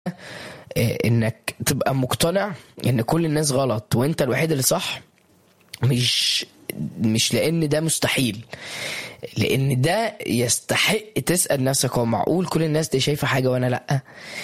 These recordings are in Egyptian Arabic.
آه، انك تبقى مقتنع ان كل الناس غلط وانت الوحيد اللي صح مش مش لان ده مستحيل لان ده يستحق تسال نفسك هو معقول كل الناس دي شايفه حاجه وانا لا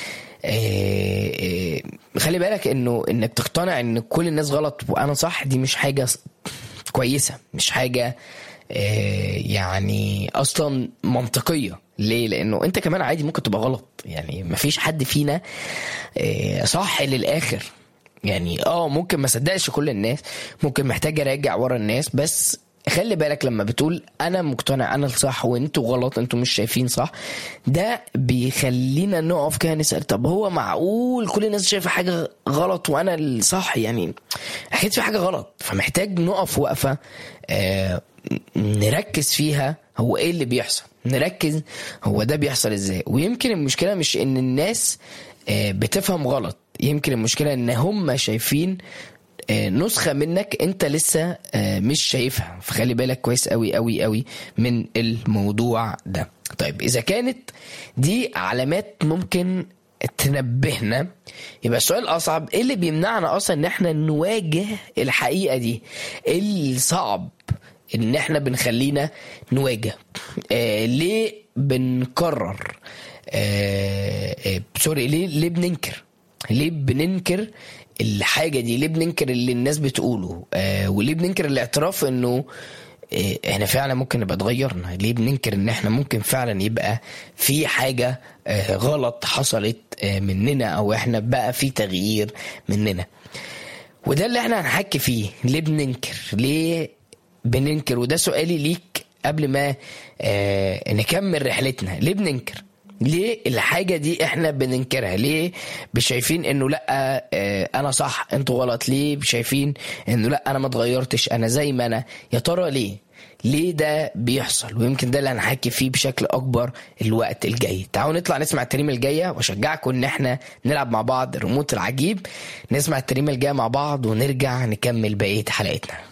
آه، آه، خلي بالك انه انك تقتنع ان كل الناس غلط وانا صح دي مش حاجه ص- كويسه مش حاجه آه، يعني اصلا منطقيه ليه لانه انت كمان عادي ممكن تبقى غلط يعني مفيش حد فينا آه، صح للاخر يعني اه ممكن ما صدقش كل الناس ممكن محتاج اراجع ورا الناس بس خلي بالك لما بتقول انا مقتنع انا الصح وانتوا غلط انتوا مش شايفين صح ده بيخلينا نقف كده نسال طب هو معقول كل الناس شايفه حاجه غلط وانا الصح يعني اكيد في حاجه غلط فمحتاج نقف وقفه آه نركز فيها هو ايه اللي بيحصل نركز هو ده بيحصل ازاي ويمكن المشكله مش ان الناس آه، بتفهم غلط يمكن المشكله ان هم شايفين آه، نسخه منك انت لسه آه، مش شايفها فخلي بالك كويس قوي قوي قوي من الموضوع ده طيب اذا كانت دي علامات ممكن تنبهنا يبقى السؤال الاصعب ايه اللي بيمنعنا اصلا ان احنا نواجه الحقيقه دي ايه الصعب ان احنا بنخلينا نواجه آه ليه بنكرر آه آه سوري ليه ليه بننكر ليه بننكر الحاجة دي ليه بننكر اللي الناس بتقوله آه وليه بننكر الاعتراف انه آه احنا فعلا ممكن نبقى اتغيرنا ليه بننكر ان احنا ممكن فعلا يبقى في حاجة آه غلط حصلت آه مننا او احنا بقى في تغيير مننا وده اللي احنا هنحكي فيه ليه بننكر ليه بننكر وده سؤالي ليك قبل ما آه نكمل رحلتنا ليه بننكر ليه الحاجة دي احنا بننكرها ليه شايفين انه لا آه انا صح انتوا غلط ليه شايفين انه لا انا ما اتغيرتش انا زي ما انا يا ترى ليه ليه ده بيحصل ويمكن ده اللي هنحكي فيه بشكل اكبر الوقت الجاي تعالوا نطلع نسمع التريمه الجايه واشجعكم ان احنا نلعب مع بعض الريموت العجيب نسمع التريمه الجايه مع بعض ونرجع نكمل بقيه حلقتنا